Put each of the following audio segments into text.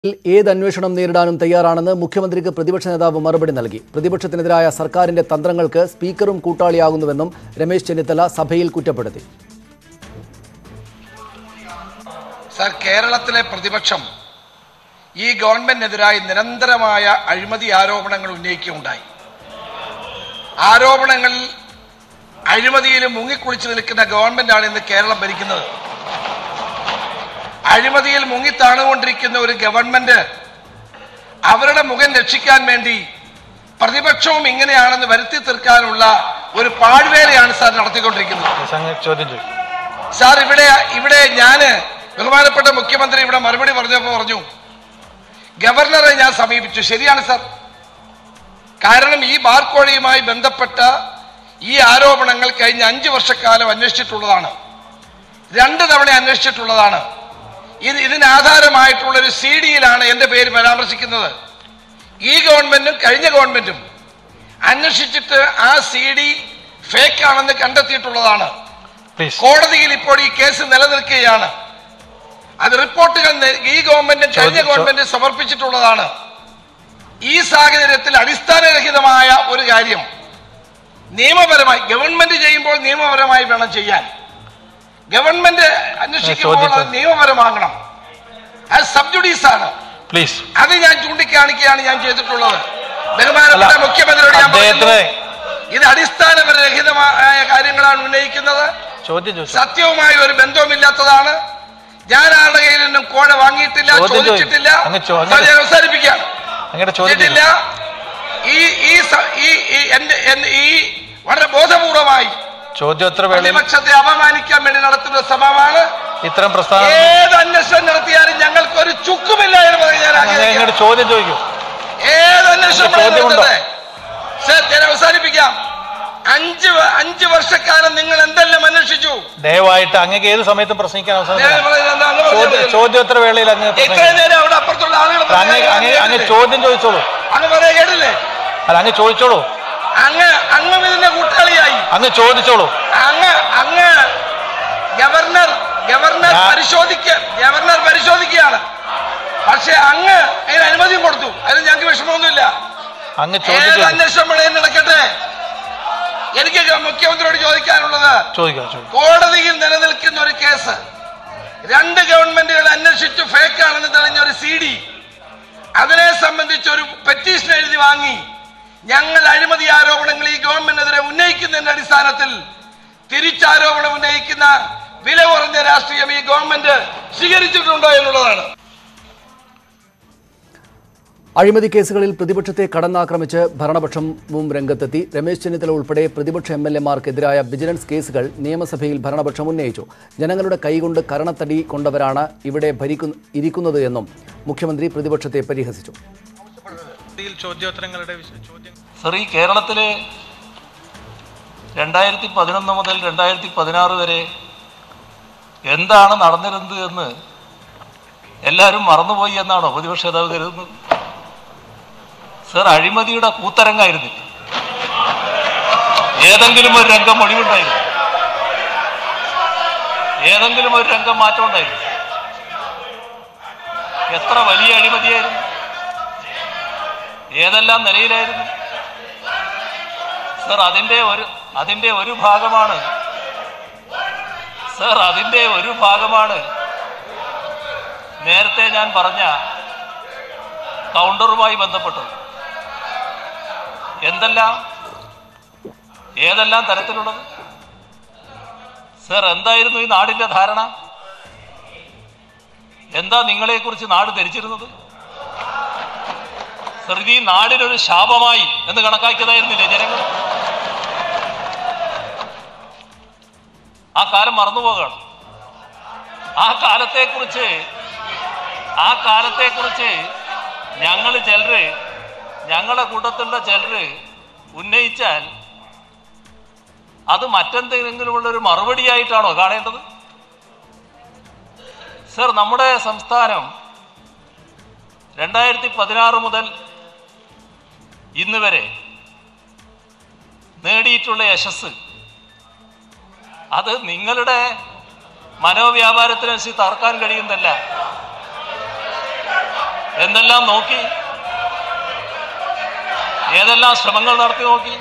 ഏത് അന്വേഷണം നേരിടാനും തയ്യാറാണെന്ന് മുഖ്യമന്ത്രിക്ക് പ്രതിപക്ഷ നേതാവ് മറുപടി നൽകി പ്രതിപക്ഷത്തിനെതിരായ സർക്കാരിന്റെ തന്ത്രങ്ങൾക്ക് സ്പീക്കറും കൂട്ടാളിയാകുന്നുവെന്നും രമേശ് ചെന്നിത്തല സഭയിൽ കുറ്റപ്പെടുത്തി സർ കേരളത്തിലെ പ്രതിപക്ഷം ഈ ഗവൺമെന്റിനെതിരായി നിരന്തരമായ അഴിമതി ആരോപണങ്ങൾ ഉന്നയിക്കുകയുണ്ടായി ആരോപണങ്ങളിൽ അഴിമതിയിൽ മുങ്ങിക്കുളിച്ചു നിൽക്കുന്ന ഗവൺമെന്റാണ് ഇന്ന് കേരളം ഭരിക്കുന്നത് അഴിമതിയിൽ മുങ്ങിത്താണുകൊണ്ടിരിക്കുന്ന ഒരു ഗവൺമെന്റ് അവരുടെ മുഖം രക്ഷിക്കാൻ വേണ്ടി പ്രതിപക്ഷവും ഇങ്ങനെയാണെന്ന് വരുത്തി തീർക്കാനുള്ള ഒരു പാഴ്വേലയാണ് സാർ നടത്തിക്കൊണ്ടിരിക്കുന്നത് അങ്ങ് ചോദ്യം ചോദിക്കും സാർ ഇവിടെ ഇവിടെ ഞാന് ബഹുമാനപ്പെട്ട മുഖ്യമന്ത്രി ഇവിടെ മറുപടി പറഞ്ഞപ്പോൾ പറഞ്ഞു ഗവർണറെ ഞാൻ സമീപിച്ചു ശരിയാണ് സാർ കാരണം ഈ ബാർക്കോഴയുമായി ബന്ധപ്പെട്ട ഈ ആരോപണങ്ങൾ കഴിഞ്ഞ അഞ്ചു വർഷക്കാലം അന്വേഷിച്ചിട്ടുള്ളതാണ് രണ്ട് തവണ അന്വേഷിച്ചിട്ടുള്ളതാണ് ഇത് ഇതിന് ആധാരമായിട്ടുള്ള ഒരു സി ഡിയിലാണ് എന്റെ പേര് പരാമർശിക്കുന്നത് ഈ ഗവൺമെന്റും കഴിഞ്ഞ ഗവൺമെന്റും അന്വേഷിച്ചിട്ട് ആ സി ഡി ഫേക്ക് ആണെന്ന് കണ്ടെത്തിയിട്ടുള്ളതാണ് പ്ലീസ് കോടതിയിൽ ഇപ്പോൾ ഈ കേസ് നിലനിൽക്കുകയാണ് അത് റിപ്പോർട്ടുകൾ നെ- ഈ ഗവൺമെന്റും കഴിഞ്ഞ ചോദ്യം- ചോ- ഗവൺമെന്റും സമർപ്പിച്ചിട്ടുള്ളതാണ് ഈ സാഹചര്യത്തിൽ അടിസ്ഥാനരഹിതമായ ഒരു കാര്യം നിയമപരമായി ഗവൺമെന്റ് ചെയ്യുമ്പോൾ നിയമപരമായി വേണം ചെയ്യാൻ ഗവൺമെന്റ് അന്വേഷിക്കുമ്പോൾ ചോദ്യം- അത് നിയമപരമാകണം അത് സബ്ജുഡീസ് ആണ് പ്ലീസ് അത് ഞാൻ ചൂണ്ടിക്കാണിക്കുകയാണ് ഞാൻ ചെയ്തിട്ടുള്ളത് ബഹുമാനപ്പെട്ട അല്ല, മുഖ്യമന്ത്രിയോട് ഞാൻ പറയുന്നു അദ്ദേഹത്തിന് ഇത് അടിസ്ഥാനപരഹിതമായ കാര്യങ്ങളാണ് ഉന്നയിക്കുന്നത് ചോദ്യം ചോദിച്ചു സത്യവുമായി ഒരു ബന്ധവുമില്ലാത്തതാണ് ഞാൻ ആരുടെ കയ്യിൽ നിന്നും കോഴ വാങ്ങിയിട്ടില്ല ചോദ്യം ചോദിക്കും. ചോദിച്ചിട്ടില്ല അങ്ങ് ചോ- അങ്ങ് സാർ, ഞാൻ അവസാനിപ്പിക്കാം അങ്ങയുടെ ചോദ്യം ചെയ്തിട്ടില്ല ചോദിക്കും. ഈ ഈ സ- ഈ ഈ എന്റെ എന്റെ ഈ വളരെ ബോധപൂർവമായി ചോദ്യോത്തര വേളയിൽ പ്രതിപക്ഷത്തെ അപമാനിക്കാൻ വേണ്ടി നടത്തുന്ന ശ്രമമാണ് ഇത്തരം പ്രസ്താവന ഏത് അന്വേഷണം നടത്തിയാലും ഞങ്ങൾക്ക് ഒരു ചുക്കുമില്ല എന്ന് പറയാൻ ഞാൻ അങ്ങ് ആഗ്രഹിക്കുന്നു അങ്ങയുടെ ചോദ്യം ചോദിക്കും ഏത് അന്വേഷണം അങ്ങ് ചോദ്യമുണ്ടോ? നടത്തുന്നത് സാർ ഞാൻ അവസാനിപ്പിക്കാം അഞ്ച് വ- അഞ്ച് വർഷക്കാലം നിങ്ങൾ എന്തെല്ലാം അന്വേഷിച്ചു ദയവായിട്ട് അങ്ങക്ക് ഏത് സമയത്തും പ്രസംഗിക്കാൻ അവസരം ഞാൻ തരാം. പറയുന്നത് എന്താ? അങ്ങ് പറഞ്ഞാൽ ചോദ്യ മതിയല്ലോ. ചോദ്യോത്തര വേളയിൽ അങ്ങ് ഇത്രയും പ്രസംഗിക്കാം. നേരം അവിടെ അപ്പുറത്തുള്ള ആളുകൾ അല്ല, അങ്ങ് പറഞ്ഞത് അങ്ങ് അങ്ങ് കേട്ടില്ലേ? ചോദ്യം ചോദിച്ചോളൂ അങ്ങ് പറയാ കേട്ടില്ലേ അല്ല അങ്ങ് ചോദിച്ചോളൂ അങ്ങ് അങ്ങ് ഇതിന്റെ കൂട്ടാളിയായി അങ്ങ് ചോദിച്ചോളൂ അങ്ങ് അങ്ങ് ഗവർണർ ഗവർണർ ഞാൻ- പരിശോധിക്ക ഗവർണർ പരിശോധിക്കുകയാണ് പക്ഷെ അങ്ങ് അതിന് അനുമതിയും കൊടുത്തു അതിന് ഞങ്ങൾക്ക് വിഷമമൊന്നുമില്ല അങ്ങ് ചോദ്യം ഏത് ചോദിക്കും അന്വേഷണം വേണേലും നടക്കട്ടെ എനിക്ക് ഗ- മുഖ്യമന്ത്രിയോട് ചോദിക്കാനുള്ളത് ചോദിക്കാം ചോദിക്കാം കോടതിയിൽ നിലനിൽക്കുന്ന ഒരു കേസ് രണ്ട് ഗവൺമെന്റുകൾ അന്വേഷിച്ചു ഫേക്ക് ആണെന്ന് തെളിഞ്ഞ ഒരു സി ഡി അതിനെ സംബന്ധിച്ച് ഒരു പെറ്റീഷൻ എഴുതി വാങ്ങി ഞങ്ങൾ അഴിമതി ആരോപണങ്ങൾ ഈ ഗവൺമെന്റിനെതിരെ ഉന്നയിക്കുന്നതിന്റെ അടിസ്ഥാനത്തിൽ തിരിച്ചാരോപണം ഉന്നയിക്കുന്ന വില കുറഞ്ഞ രാഷ്ട്രീയം ഈ ഗവൺമെന്റ് സ്വീകരിച്ചിട്ടുണ്ടോ എന്നുള്ളതാണ് അഴിമതി കേസുകളിൽ പ്രതിപക്ഷത്തെ കടന്നാക്രമിച്ച് ഭരണപക്ഷവും രംഗത്തെത്തി രമേശ് ചെന്നിത്തല ഉൾപ്പെടെ പ്രതിപക്ഷ എം എൽ എമാർക്കെതിരായ വിജിലൻസ് കേസുകൾ നിയമസഭയിൽ ഭരണപക്ഷം ഉന്നയിച്ചു ജനങ്ങളുടെ കൈകൊണ്ട് കരണത്തടി കൊണ്ടവരാണ് ഇവിടെ ഭരിക്കു ഇരിക്കുന്നത് എന്നും മുഖ്യമന്ത്രി പ്രതിപക്ഷത്തെ പരിഹസിച്ചു ചോദ്യോത്തരങ്ങളുടെ ചോദ്യം സർ ഈ കേരളത്തിലെ രണ്ടായിരത്തി പതിനൊന്ന് മുതൽ രണ്ടായിരത്തി പതിനാറ് വരെ എന്താണ് നടന്നിരുന്നത് എന്ന് എല്ലാവരും മറന്നുപോയി എന്നാണോ പ്രതിപക്ഷ നേതാവ് കരുതുന്നത് സർ അഴിമതിയുടെ കൂത്തരങ്ങായിരുന്നില്ല ഏതെങ്കിലും ഒരു രംഗം ഒളിവുണ്ടായിരുന്നു ഏതെങ്കിലും ഒരു രംഗം മാറ്റം ഉണ്ടായിരുന്നു എത്ര വലിയ അഴിമതിയായിരുന്നു ഏതെല്ലാം നിലയിലായിരുന്നു സർ അതിന്റെ ഒരു അതിന്റെ ഒരു ഭാഗമാണ് സർ അതിന്റെ ഒരു ഭാഗമാണ് നേരത്തെ ഞാൻ പറഞ്ഞ കൗണ്ടറുമായി ബന്ധപ്പെട്ടത് എന്തെല്ലാം ഏതെല്ലാം തരത്തിലുള്ളത് സർ എന്തായിരുന്നു ഈ നാടിന്റെ ധാരണ എന്താ നിങ്ങളെക്കുറിച്ച് നാട് ധരിച്ചിരുന്നത് സർ ഇത് ഈ നാടിനൊരു ശാപമായി എന്ന് കണക്കാക്കിയതായിരുന്നില്ലേ ജനങ്ങൾ ആ കാലം മറന്നുപോകാണ് ആ കാലത്തെക്കുറിച്ച് ആ കാലത്തെക്കുറിച്ച് ഞങ്ങൾ ചിലര് ഞങ്ങളുടെ കൂട്ടത്തിലുള്ള ചിലര് ഉന്നയിച്ചാൽ അത് മറ്റെന്തെങ്കിലുമുള്ള ഒരു മറുപടിയായിട്ടാണോ കാണേണ്ടത് സർ നമ്മുടെ സംസ്ഥാനം രണ്ടായിരത്തി പതിനാറ് മുതൽ ഇന്ന് വരെ നേടിയിട്ടുള്ള യശസ് അത് നിങ്ങളുടെ മനോവ്യാപാരത്തിനനുസരിച്ച് തകർക്കാൻ കഴിയുന്നതല്ല എന്തെല്ലാം നോക്കി ഏതെല്ലാം ശ്രമങ്ങൾ നടത്തി നോക്കി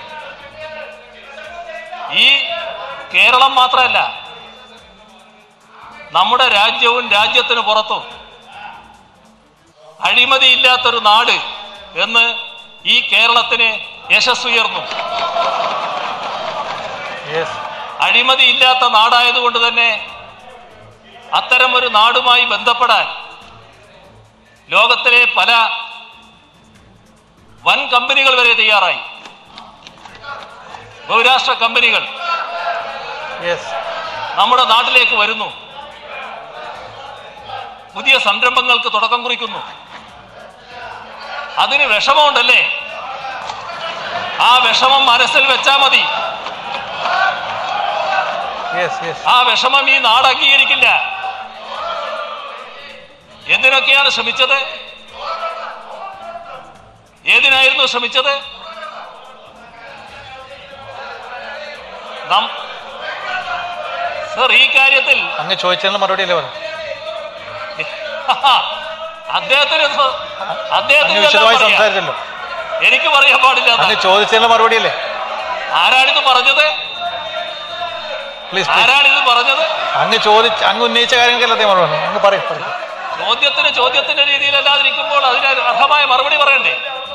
ഈ കേരളം മാത്രമല്ല നമ്മുടെ രാജ്യവും രാജ്യത്തിന് പുറത്തും അഴിമതിയില്ലാത്തൊരു നാട് എന്ന് ഈ കേരളത്തിന് യശസ്സുയർന്നു യെസ് അഴിമതിയില്ലാത്ത നാടായതുകൊണ്ട് തന്നെ അത്തരം ഒരു നാടുമായി ബന്ധപ്പെടാൻ ലോകത്തിലെ പല വൻ കമ്പനികൾ വരെ തയ്യാറായി ബഹുരാഷ്ട്ര കമ്പനികൾ യെസ് നമ്മുടെ നാട്ടിലേക്ക് വരുന്നു പുതിയ സംരംഭങ്ങൾക്ക് തുടക്കം കുറിക്കുന്നു അതിന് വിഷമമുണ്ടല്ലേ ആ വിഷമം മനസ്സിൽ വെച്ചാ മതി യെസ് യെസ് ആ വിഷമം ഈ നാട് അംഗീകരിക്കില്ല എന്തിനൊക്കെയാണ് ശ്രമിച്ചത് ഏതിനായിരുന്നു ശ്രമിച്ചത് നാം സർ ഈ കാര്യത്തിൽ അങ്ങ് ചോദിച്ചതിനുള്ള മറുപടി അല്ലേ പറഞ്ഞു അദ്ദേഹത്തിന് സ- അദ്ദേഹത്തിന് അങ്ങ് ഇതെല്ലാം വിശദമായി പറയാം. സംസാരിച്ചല്ലോ എനിക്ക് പറയാൻ പാടില്ല അങ്ങ് എന്നാ. ചോദിച്ചതിനുള്ള മറുപടി അല്ലേ ആരാണിത് പറഞ്ഞത് പ്ലീസ് പ്ലീസ് ആരാണിത് പറഞ്ഞത് അങ്ങ് ചോദിച്ച അങ്ങ് ഉന്നയിച്ച കാര്യങ്ങൾക്കല്ല അദ്ദേഹം മറുപടി പറഞ്ഞു. അങ്ങ് പറയും പറയും ചോദ്യത്തിന് ചോദ്യത്തിന്റെ രീതിയിലല്ലാതിരിക്കുമ്പോൾ അതിന് അർഹമായ മറുപടി പറയണ്ടേ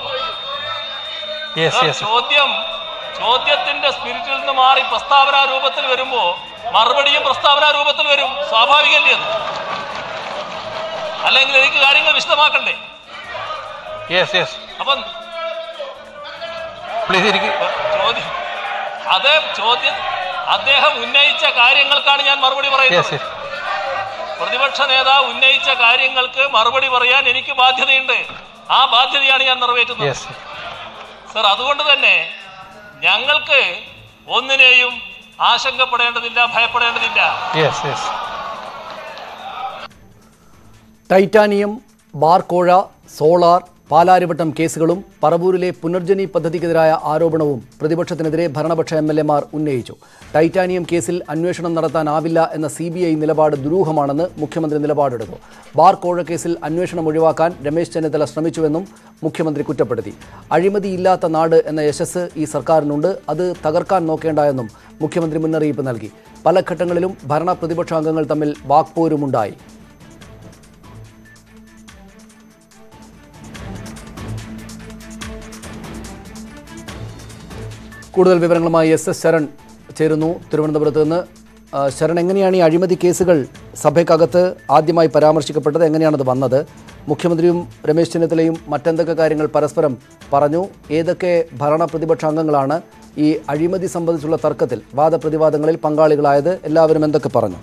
യെസ് സർ, യെസ് ചോദ്യം ചോദ്യത്തിന്റെ സ്പിരിറ്റിൽ നിന്ന് മാറി പ്രസ്താവന രൂപത്തിൽ വരുമ്പോ മറുപടിയും പ്രസ്താവന രൂപത്തിൽ വരും സ്വാഭാവികല്ലേ അത് അല്ലെങ്കിൽ എനിക്ക് കാര്യങ്ങൾ വിശദമാക്കണ്ടേ യെസ് യെസ് അപ്പം പ്ലീസ് ഇരിക്കും ചോദ്യം അത് ചോദ്യം അദ്ദേഹം ഉന്നയിച്ച കാര്യങ്ങൾക്കാണ് ഞാൻ മറുപടി യെസ് പറയുന്നത് യെസ് പ്രതിപക്ഷ നേതാവ് ഉന്നയിച്ച കാര്യങ്ങൾക്ക് മറുപടി പറയാൻ എനിക്ക് ബാധ്യതയുണ്ട് ആ ബാധ്യതയാണ് ഞാൻ നിറവേറ്റുന്നത് യെസ് സർ അതുകൊണ്ട് തന്നെ ഞങ്ങൾക്ക് ഒന്നിനെയും ആശങ്കപ്പെടേണ്ടതില്ല ഭയപ്പെടേണ്ടതില്ല യെസ് യെസ് ടൈറ്റാനിയം ബാർക്കോഴ സോളാർ പാലാരിവട്ടം കേസുകളും പറവൂരിലെ പുനർജനി പദ്ധതിക്കെതിരായ ആരോപണവും പ്രതിപക്ഷത്തിനെതിരെ ഭരണപക്ഷ എം എൽ എമാർ ഉന്നയിച്ചു ടൈറ്റാനിയം കേസിൽ അന്വേഷണം നടത്താനാവില്ല എന്ന സി ബി ഐ നിലപാട് ദുരൂഹമാണെന്ന് മുഖ്യമന്ത്രി നിലപാടെടുത്തു ബാർക്കോഴ കേസിൽ അന്വേഷണം ഒഴിവാക്കാൻ രമേശ് ചെന്നിത്തല ശ്രമിച്ചുവെന്നും മുഖ്യമന്ത്രി കുറ്റപ്പെടുത്തി അഴിമതിയില്ലാത്ത നാട് എന്ന യശസ് ഈ സർക്കാരിനുണ്ട് അത് തകർക്കാൻ നോക്കേണ്ട എന്നും മുഖ്യമന്ത്രി മുന്നറിയിപ്പ് നൽകി പല ഘട്ടങ്ങളിലും ഭരണ പ്രതിപക്ഷാംഗങ്ങൾ തമ്മിൽ വാക്പോരുമുണ്ടായി കൂടുതൽ വിവരങ്ങളുമായി എസ് എസ് ശരൺ ചേരുന്നു തിരുവനന്തപുരത്ത് നിന്ന് ആ, ശരൺ എങ്ങനെയാണ് ഈ അഴിമതി കേസുകൾ സഭയ്ക്കകത്ത് ആദ്യമായി പരാമർശിക്കപ്പെട്ടത് എങ്ങനെയാണത് വന്നത് മുഖ്യമന്ത്രിയും രമേശ് ചെന്നിത്തലയും മറ്റെന്തൊക്കെ കാര്യങ്ങൾ പരസ്പരം പറഞ്ഞു ഏതൊക്കെ ഭരണ പ്രതിപക്ഷ അംഗങ്ങളാണ് ഈ അഴിമതി സംബന്ധിച്ചുള്ള തർക്കത്തിൽ വാദപ്രതിവാദങ്ങളിൽ പങ്കാളികളായത് എല്ലാവരും എന്തൊക്കെ പറഞ്ഞു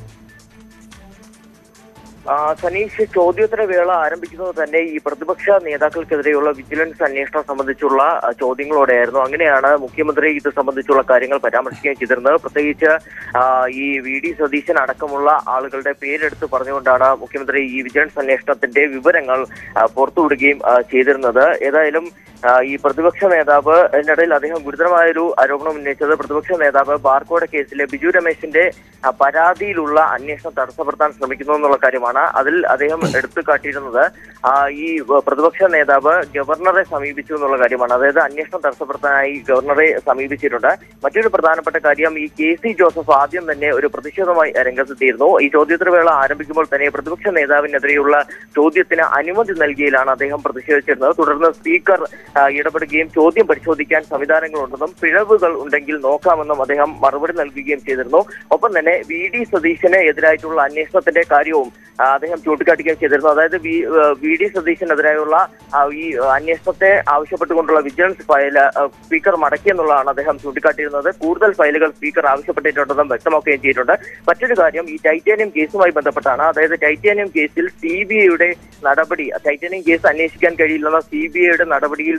ആ, സനീഷ് ചോദ്യോത്തര വേള ആരംഭിക്കുന്നത് തന്നെ ഈ പ്രതിപക്ഷ നേതാക്കൾക്കെതിരെയുള്ള വിജിലൻസ് അന്വേഷണം സംബന്ധിച്ചുള്ള ആ, ചോദ്യങ്ങളോടെയായിരുന്നു അങ്ങനെയാണ് മുഖ്യമന്ത്രി ഇത് സംബന്ധിച്ചുള്ള കാര്യങ്ങൾ പരാമർശിക്കുകയും ചെയ്തിരുന്നത് പ്രത്യേകിച്ച് ആ, ഈ വി ഡി സതീശൻ അടക്കമുള്ള ആളുകളുടെ പേരെടുത്ത് പറഞ്ഞുകൊണ്ടാണ് മുഖ്യമന്ത്രി ഈ വിജിലൻസ് അന്വേഷണത്തിന്റെ വിവരങ്ങൾ ആ, പുറത്തുവിടുകയും ആ, ചെയ്തിരുന്നത് ഏതായാലും ആ, ഈ പ്രതിപക്ഷ നേതാവ് ഇതിനിടയിൽ അദ്ദേഹം ഗുരുതരമായൊരു ആരോപണം ഉന്നയിച്ചത് പ്രതിപക്ഷ നേതാവ് ബാർക്കോട കേസിലെ ബിജു രമേശിന്റെ ആ, പരാതിയിലുള്ള അന്വേഷണം തടസ്സപ്പെടുത്താൻ ശ്രമിക്കുന്നു എന്നുള്ള കാര്യമാണ് അതിൽ അദ്ദേഹം എടുത്തു കാട്ടിയിരുന്നത് ആ, ഈ വ- പ്രതിപക്ഷ നേതാവ് ഗവർണറെ സമീപിച്ചു എന്നുള്ള കാര്യമാണ് അതായത് അന്വേഷണം തടസ്സപ്പെടുത്താനായി ഗവർണറെ സമീപിച്ചിട്ടുണ്ട് മറ്റൊരു പ്രധാനപ്പെട്ട കാര്യം ഈ കെ സി ജോസഫ് ആദ്യം തന്നെ ഒരു പ്രതിഷേധമായി രംഗത്തെത്തിയിരുന്നു ഈ ചോദ്യോത്തരവേള ആരംഭിക്കുമ്പോൾ തന്നെ പ്രതിപക്ഷ നേതാവിനെതിരെയുള്ള ചോദ്യത്തിന് അനുമതി നൽകിയതിലാണ് അദ്ദേഹം പ്രതിഷേധിച്ചിരുന്നത് തുടർന്ന് സ്പീക്കർ ആ, ഇടപെടുകയും ചോദ്യം പരിശോധിക്കാൻ സംവിധാനങ്ങളുണ്ടെന്നും പിഴവുകൾ ഉണ്ടെങ്കിൽ നോക്കാമെന്നും അദ്ദേഹം മറുപടി നൽകുകയും ചെയ്തിരുന്നു ഒപ്പം തന്നെ വി ഡി സതീശന് എതിരായിട്ടുള്ള അന്വേഷണത്തിന്റെ കാര്യവും ആ, അദ്ദേഹം ചൂണ്ടിക്കാട്ടുകയും ചെയ്തിരുന്നു അതായത് വി ആ, വി ഡി സതീശനെതിരായുള്ള ആ, ഈ അന്വേഷണത്തെ ആവശ്യപ്പെട്ടുകൊണ്ടുള്ള വിജിലൻസ് ഫയൽ ആ, സ്പീക്കർ മടക്കിയെന്നുള്ളതാണ് അദ്ദേഹം ചൂണ്ടിക്കാട്ടിയിരുന്നത് കൂടുതൽ ഫയലുകൾ സ്പീക്കർ ആവശ്യപ്പെട്ടിട്ടുണ്ടെന്നും വ്യക്തമാക്കുകയും ചെയ്തിട്ടുണ്ട് മറ്റൊരു കാര്യം ഈ ടൈറ്റാനിയം കേസുമായി ബന്ധപ്പെട്ടാണ് അതായത് ടൈറ്റാനിയം കേസിൽ സി ബി ഐയുടെ നടപടി ടൈറ്റാനിയം കേസ് അന്വേഷിക്കാൻ കഴിയില്ലെന്ന സി ബി ഐയുടെ നടപടിയിൽ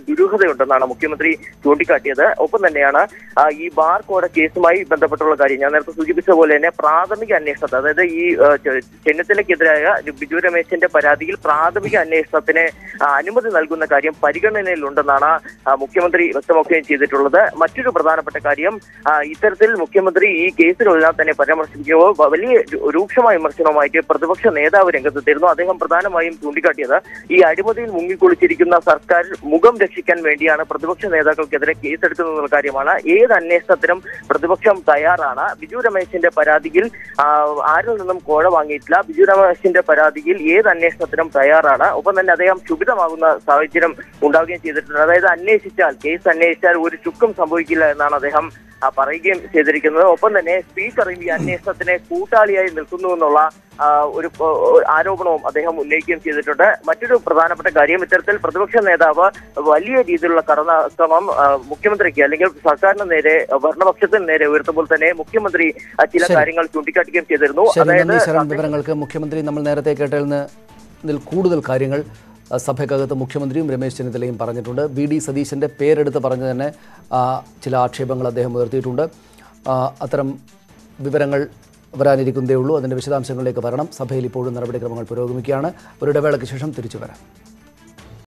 ദുരൂഹതയുണ്ടെന്നാണ് മുഖ്യമന്ത്രി ചൂണ്ടിക്കാട്ടിയത് ഒപ്പം തന്നെയാണ് ആ, ഈ ബാർ കോഴ കേസുമായി ബന്ധപ്പെട്ടുള്ള കാര്യം ഞാൻ നേരത്തെ സൂചിപ്പിച്ച പോലെ തന്നെ പ്രാഥമിക അന്വേഷണത്തെ അതായത് ഈ ആ, ചെ- ചെന്നിത്തലയ്ക്കെതിരായ ബിജു രമേശിന്റെ പരാതിയിൽ പ്രാഥമിക അന്വേഷണത്തിന് ആ, അനുമതി നൽകുന്ന കാര്യം പരിഗണനയിലുണ്ടെന്നാണ് ആ, മുഖ്യമന്ത്രി വ്യക്തമാക്കുകയും ചെയ്തിട്ടുള്ളത് മറ്റൊരു പ്രധാനപ്പെട്ട കാര്യം ആ, ഇത്തരത്തിൽ മുഖ്യമന്ത്രി ഈ കേസിലെല്ലാം തന്നെ പരാമർശിക്കുമ്പോൾ വ- വലിയ രു- രൂക്ഷമായ വിമർശനവുമായിട്ട് പ്രതിപക്ഷ നേതാവ് രംഗത്തെത്തിയിരുന്നു അദ്ദേഹം പ്രധാനമായും ചൂണ്ടിക്കാട്ടിയത് ഈ അഴിമതിയിൽ മുങ്ങിക്കുളിച്ചിരിക്കുന്ന സർക്കാർ മുഖം രക്ഷിക്കാൻ വേണ്ടിയാണ് പ്രതിപക്ഷ നേതാക്കൾക്കെതിരെ കേസെടുക്കുന്നതെന്നുള്ള കാര്യമാണ് ഏത് അന്വേഷണത്തിനും പ്രതിപക്ഷം തയ്യാറാണ് ബിജു രമേശിന്റെ പരാതിയിൽ ആ, ആരിൽ നിന്നും കോഴ വാങ്ങിയിട്ടില്ല ബിജു രമേശിന്റെ പരാതിയിൽ ഏത് അന്വേഷണത്തിനും തയ്യാറാണ് ഒപ്പം തന്നെ അദ്ദേഹം ക്ഷുഭിതമാകുന്ന സാഹചര്യം ഉണ്ടാവുകയും ചെയ്തിട്ടുണ്ട് അതായത് അന്വേഷിച്ചാൽ കേസ് അന്വേഷിച്ചാൽ ഒരു ചുക്കും സംഭവിക്കില്ല എന്നാണ് അദ്ദേഹം ആ, പറയുകയും ചെയ്തിരിക്കുന്നത് ഒപ്പം തന്നെ സ്പീക്കർ ഈ അന്വേഷണത്തിന് കൂട്ടാളിയായി നിൽക്കുന്നു എന്നുള്ള ആ, ഒരു ആ, ആരോപണവും അദ്ദേഹം ഉന്നയിക്കുകയും ചെയ്തിട്ടുണ്ട് മറ്റൊരു പ്രധാനപ്പെട്ട കാര്യം ഇത്തരത്തിൽ പ്രതിപക്ഷ നേതാവ് വലിയ രീതിയിലുള്ള കടന്നാക്രമം ആ, മുഖ്യമന്ത്രിക്ക് അല്ലെങ്കിൽ സർക്കാരിന് നേരെ ഭരണപക്ഷത്തിന് നേരെ ഉയർത്തുമ്പോൾ തന്നെ മുഖ്യമന്ത്രി ആ, ചില ശരി. കാര്യങ്ങൾ ചൂണ്ടിക്കാട്ടുകയും ചെയ്തിരുന്നു ശരി അതായത് നന്ദി ശരൺ വിവരങ്ങൾക്ക് മുഖ്യമന്ത്രി നമ്മൾ നേരത്തെ കേട്ടതിൽ നിന്ന് ഇതിൽ കൂടുതൽ കാര്യങ്ങൾ ആ, സഭയ്ക്കകത്ത് മുഖ്യമന്ത്രിയും രമേശ് ചെന്നിത്തലയും പറഞ്ഞിട്ടുണ്ട് വി ഡി സതീശൻ്റെ പേരെടുത്ത് പറഞ്ഞു തന്നെ ആ, ചില ആക്ഷേപങ്ങൾ അദ്ദേഹം ഉയർത്തിയിട്ടുണ്ട് ആ, അത്തരം വിവരങ്ങൾ വരാനിരിക്കുന്നതേ ഉള്ളൂ അതിൻ്റെ വിശദാംശങ്ങളിലേക്ക് വരണം സഭയിൽ ഇപ്പോഴും നടപടിക്രമങ്ങൾ പുരോഗമിക്കുകയാണ് ഒരു ഇടവേളയ്ക്ക് ശേഷം തിരിച്ചു വരാം